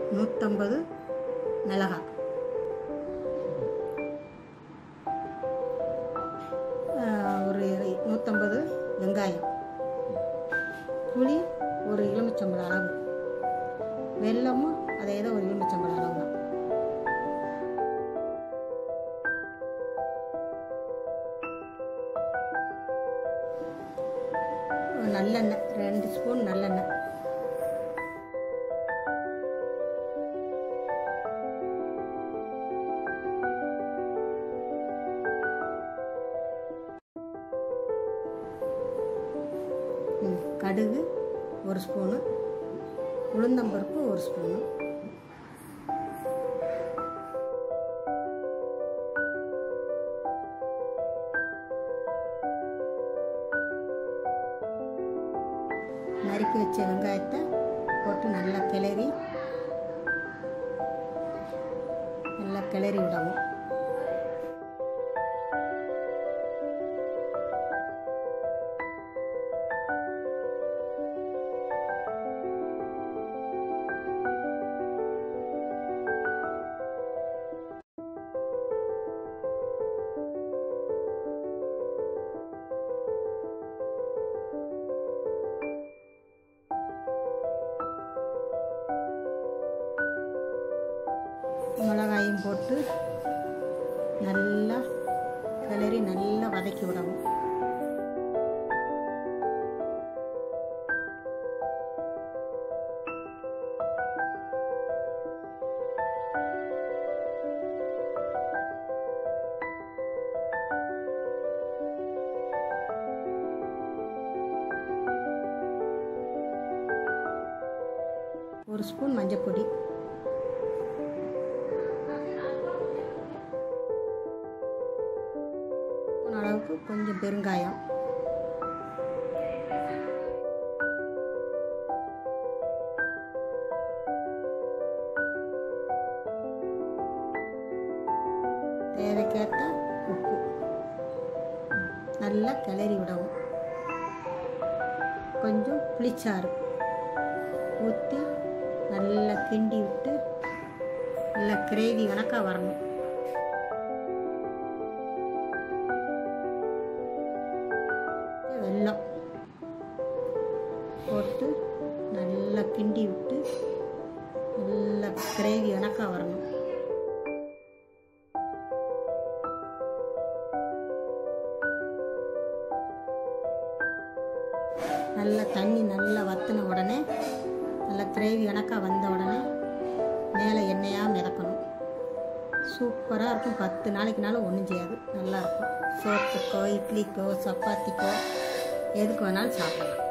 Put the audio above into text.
நூற்றம்பது மிளகாய் ஆஹ் ஒரு நூற்றம்பது வெங்காயம் புளி ஒரு எலுமிச்சம்பழம் அளவு வெல்லமும் அதே தான் ஒரு எலுமிச்சம்பழம் அளவு தான் நல்லெண்ணெய் ரெண்டு ஸ்பூன் நல்லெண்ணெய் ம், கடுகு ஒரு ஸ்பூனு உளுந்தம்பருப்பு ஒரு ஸ்பூனு நறுக்கி வச்ச வெங்காயத்தை போட்டு நல்லா கிளறி நல்லா கிளறி விடவும் மிளகாயும் போட்டு நல்லா கிளறி நல்லா வதக்கி விடவும் ஒரு ஸ்பூன் மஞ்சள் பொடி ஸ்பூன் அளவுக்கு கொஞ்சம் பெருங்காயம் தேவைக்கேற்ற உப்பு நல்லா கிளறி விடவும் கொஞ்சம் புளிச்சாறு ஊற்றி நல்லா கிண்டி விட்டு நல்லா கிரேவி கணக்காக வரணும் வெல்லம் போட்டு நல்லா கிண்டி விட்டு நல்லா கிரேவி கணக்காக வரணும் நல்லா தண்ணி நல்லா வற்றின உடனே நல்லா கிரேவி கணக்காக வந்த உடனே மேலே எண்ணெயாக மிதக்கணும் சூப்பராக இருக்கும் பத்து நாளைக்குனாலும் ஒன்றும் செய்யாது நல்லாயிருக்கும் சோத்துக்கோ இட்லிக்கோ சப்பாத்திக்கோ எதுக்கு வேணாலும் சாப்பிடலாம்